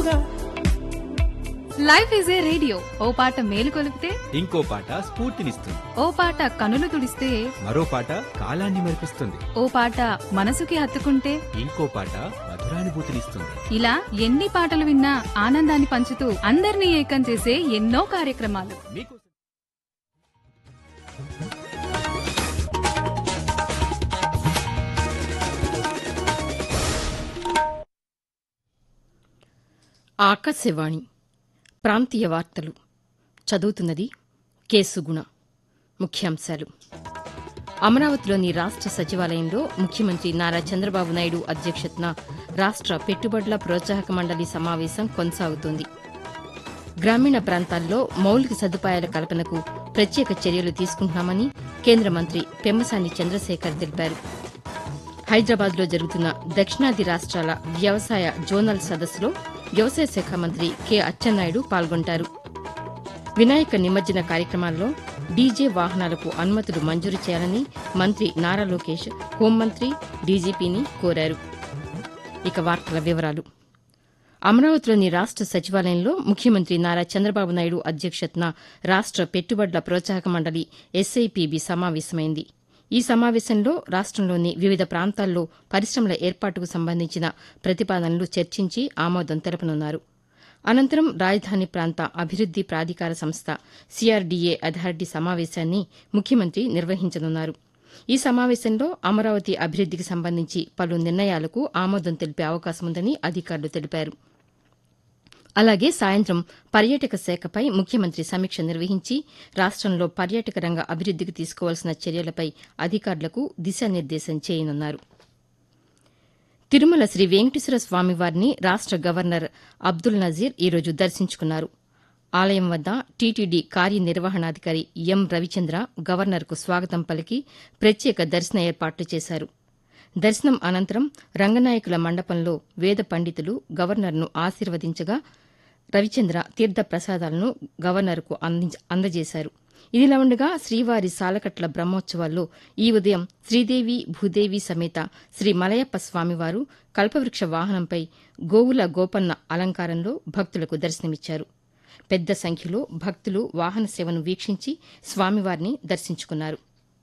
life is a radio ఓ పాట మేలు కొలిపితే ఇంకో పాట స్ఫూర్తినిస్తుంది ఓ పాట కనులు తుడిస్తే మరో పాట కాలాన్ని మరిపిస్తుంది ఓ పాట మనసుకి హత్తుకుంటే ఇంకో పాట మధురానుభూతినిస్తుంది ఇలా ఎన్ని పాటలు విన్నా ఆనందాన్ని పంచుతూ అందరినీ ఏకం చేసే ఎన్నో కార్యక్రమాలు మీకు ఆకాశవాణి ప్రాంతీయ వార్తలు చదువుతున్నది కేసుగుణ ముఖ్యాంశాలు అమరావతిలోని రాష్ట సచివాలయంలో ముఖ్యమంత్రి నారా చంద్రబాబు నాయుడు అధ్యక్షతన రాష్ట పెట్టుబడుల ప్రోత్సాహక మండలి సమావేశం కొనసాగుతోంది గ్రామీణ ప్రాంతాల్లో మౌలిక సదుపాయాల కల్పనకు ప్రత్యేక చర్యలు తీసుకుంటున్నామని కేంద్ర మంత్రి పెమ్మసాని చంద్రశేఖర్ తెలిపారు హైదరాబాద్లో జరుగుతున్న దక్షిణాది రాష్ట్రాల వ్యవసాయ జోనల్ సదస్సులో వ్యవసాయ శాఖ మంత్రి కె అచ్చెన్నాయుడు పాల్గొంటారు వినాయక నిమజ్జన కార్యక్రమాల్లో డీజే వాహనాలకు అనుమతులు మంజూరు చేయాలని మంత్రి నారా లోకేష్ హోంమంత్రి డీజీపీని కోరారు ఇక వార్తల వివరాలు అమరావతిలోని రాష్ట సచివాలయంలో ముఖ్యమంత్రి నారా చంద్రబాబు నాయుడు అధ్యక్షతన రాష్ట పెట్టుబడుల ప్రోత్సాహక మండలి ఎస్ఐపిబి సమావేశమైంది ఈ సమావేశంలో రాష్టంలోని వివిధ ప్రాంతాల్లో పరిశ్రమల ఏర్పాటుకు సంబంధించిన ప్రతిపాదనలు చర్చించి ఆమోదం తెలపనున్నారు అనంతరం రాజధాని ప్రాంత అభివృద్ది ప్రాధికార సంస్థ సిఆర్డీఏ అథారిటీ సమావేశాన్ని ముఖ్యమంత్రి నిర్వహించనున్నారు ఈ సమావేశంలో అమరావతి అభివృద్దికి సంబంధించి పలు నిర్ణయాలకు ఆమోదం తెలిపే అవకాశముందని అధికారులు తెలిపారు అలాగే సాయంత్రం పర్యాటక శాఖపై ముఖ్యమంత్రి సమీక్ష నిర్వహించి రాష్టంలో పర్యాటక రంగ అభివృద్దికి తీసుకోవాల్సిన చర్యలపై అధికారులకు దిశానిర్దేశం చేయనున్నారు తిరుమల శ్రీ వెంకటేశ్వర స్వామివారిని రాష్ట గవర్నర్ అబ్దుల్ నజీర్ ఈరోజు దర్శించుకున్నారు ఆలయం వద్ద టీటీడీ కార్యనిర్వహణాధికారి ఎం రవిచంద్ర గవర్నర్కు స్వాగతం పలికి ప్రత్యేక దర్శన ఏర్పాట్లు చేశారు దర్శనం అనంతరం రంగనాయకుల మండపంలో వేద పండితులు గవర్నర్ను ఆశీర్వదించగా రవిచంద్ర తీర్థ ప్రసాదాలను గవర్నర్కు అందించ- అందజేశారు ఇదిలా ఉండగా శ్రీవారి సాలకట్ల బ్రహ్మోత్సవాల్లో ఈ ఉదయం శ్రీదేవి భూదేవి సమేత శ్రీ మలయప్ప స్వామివారు కల్పవృక్ష వాహనంపై గోవుల గోపన్న అలంకారంలో భక్తులకు దర్శనమిచ్చారు పెద్ద సంఖ్యలో భక్తులు వాహన సేవను వీక్షించి స్వామివారిని దర్శించుకున్నారు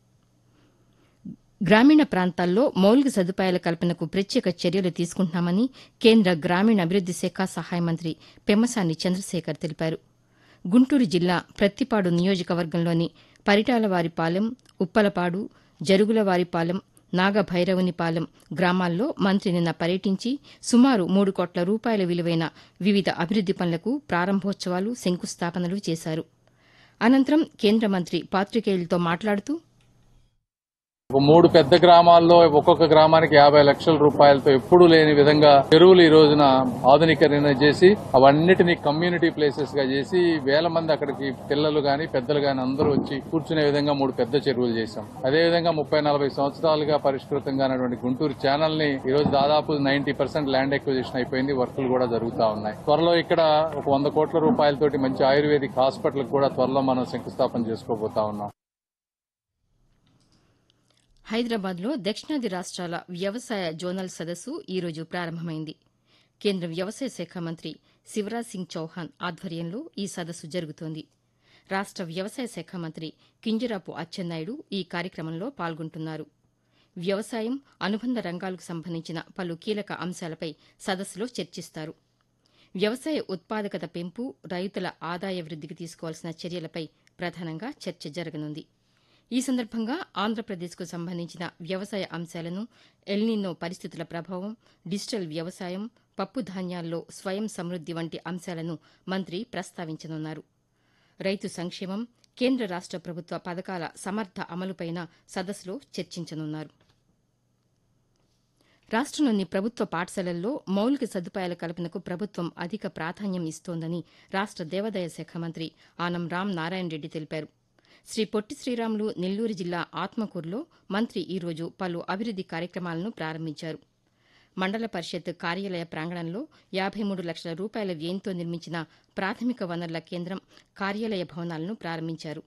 గ్రామీణ ప్రాంతాల్లో మౌలిక సదుపాయాల కల్పనకు ప్రత్యేక చర్యలు తీసుకుంటున్నామని కేంద్ర గ్రామీణాభివృద్ది శాఖ సహాయ మంత్రి పెమ్మసాని చంద్రశేఖర్ తెలిపారు గుంటూరు జిల్లా ప్రత్తిపాడు నియోజకవర్గంలోని పరిటాలవారిపాలెం ఉప్పలపాడు జరుగులవారిపాలెం నాగభైరవునిపాలెం గ్రామాల్లో మంత్రి నిన్న పర్యటించి సుమారు మూడు కోట్ల రూపాయల విలువైన వివిధ అభివృద్ది పనులకు ప్రారంభోత్సవాలు శంకుస్థాపనలు చేశారు అనంతరం కేంద్ర మంత్రి పాతికేయులతో మాట్లాడుతూ ఒక మూడు పెద్ద గ్రామాల్లో ఒక్కొక్క గ్రామానికి యాభై లక్షల రూపాయలతో ఎప్పుడూ లేని విధంగా చెరువులు ఈ రోజున ఆధునీకరణ చేసి అవన్నిటిని కమ్యూనిటీ ప్లేసెస్ గా చేసి వేల మంది అక్కడికి పిల్లలు గాని పెద్దలు గాని అందరూ వచ్చి కూర్చునే విధంగా మూడు పెద్ద చెరువులు చేశాం అదే విధంగా ముప్పై నలభై సంవత్సరాలుగా పరిష్కృతంగా ఉన్నటువంటి గుంటూరు ఛానల్ ని ఈ రోజు దాదాపు నైన్టీ పర్సెంట్ ల్యాండ్ ఎక్విజిషన్ అయిపోయింది వర్కులు కూడా జరుగుతా ఉన్నాయి త్వరలో ఇక్కడ ఒక వంద కోట్ల రూపాయలతోటి మంచి ఆయుర్వేదిక్ హాస్పిటల్ కూడా త్వరలో మనం శంకుస్థాపన చేసుకోబోతా ఉన్నాం హైదరాబాద్లో దక్షిణాది రాష్ట్రాల వ్యవసాయ జోనల్ సదస్సు ఈరోజు ప్రారంభమైంది కేంద్ర వ్యవసాయ శాఖ మంత్రి శివరాజ్ సింగ్ చౌహాన్ ఆధ్వర్యంలో ఈ సదస్సు జరుగుతోంది రాష్ట వ్యవసాయ శాఖ మంత్రి కింజరాపు అచ్చెన్నాయుడు ఈ కార్యక్రమంలో పాల్గొంటున్నారు వ్యవసాయం అనుబంధ రంగాలకు సంబంధించిన పలు కీలక అంశాలపై సదస్సులో చర్చిస్తారు వ్యవసాయ ఉత్పాదకత పెంపు రైతుల ఆదాయ వృద్దికి తీసుకోవాల్సిన చర్యలపై ప్రధానంగా చర్చ జరగనుంది ఈ సందర్భంగా ఆంధ్రప్రదేశ్కు సంబంధించిన వ్యవసాయ అంశాలను ఎల్నినో పరిస్థితుల ప్రభావం డిజిటల్ వ్యవసాయం పప్పు ధాన్యాల్లో స్వయం సమృద్ది వంటి అంశాలను మంత్రి ప్రస్తావించనున్నారు రైతు సంక్షేమం కేంద్ర రాష్ట ప్రభుత్వ పథకాల సమర్థ అమలుపైన సదస్సులో చర్చించనున్నారు రాష్టంలోని ప్రభుత్వ పాఠశాలల్లో మౌలిక సదుపాయాల కల్పనకు ప్రభుత్వం అధిక ప్రాధాన్యం ఇస్తోందని రాష్ట దేవాదాయ శాఖ మంత్రి ఆనం రామ్ నారాయణ రెడ్డి తెలిపారు శ్రీ పొట్టి శ్రీరాములు నెల్లూరు జిల్లా ఆత్మకూరులో మంత్రి ఈరోజు పలు అభివృద్ది కార్యక్రమాలను ప్రారంభించారు మండల పరిషత్ కార్యాలయ ప్రాంగణంలో యాబై మూడు లక్షల రూపాయల వ్యయంతో నిర్మించిన ప్రాథమిక వనరుల కేంద్రం కార్యాలయ భవనాలను ప్రారంభించారు